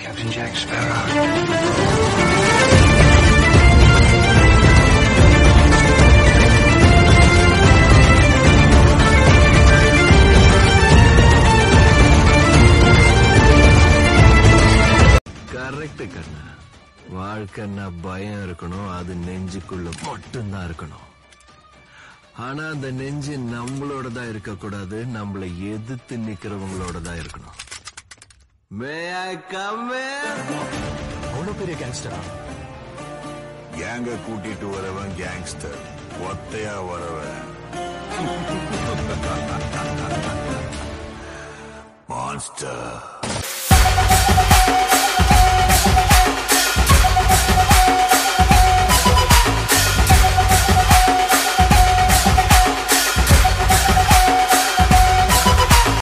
Captain Jack Sparrow. Correct கண்ணா வாழ்க்கைன்னா பயம் இருக்கணும் அது நெஞ்சுக்குள்ள மட்டும்தான் இருக்கணும் ஆனா அந்த நெஞ்சு நம்மளோட தான் இருக்கக்கூடாது நம்மளை எதிர்த்து நிக்கிறவங்களோட தான் இருக்கணும் மே ஐ கம் அவ்வளவு பெரிய கேங்ஸ்டரா கேங்க கூட்டிட்டு வரவன் கேங்ஸ்டர் ஒத்தையா வரவன் மான்ஸ்டர்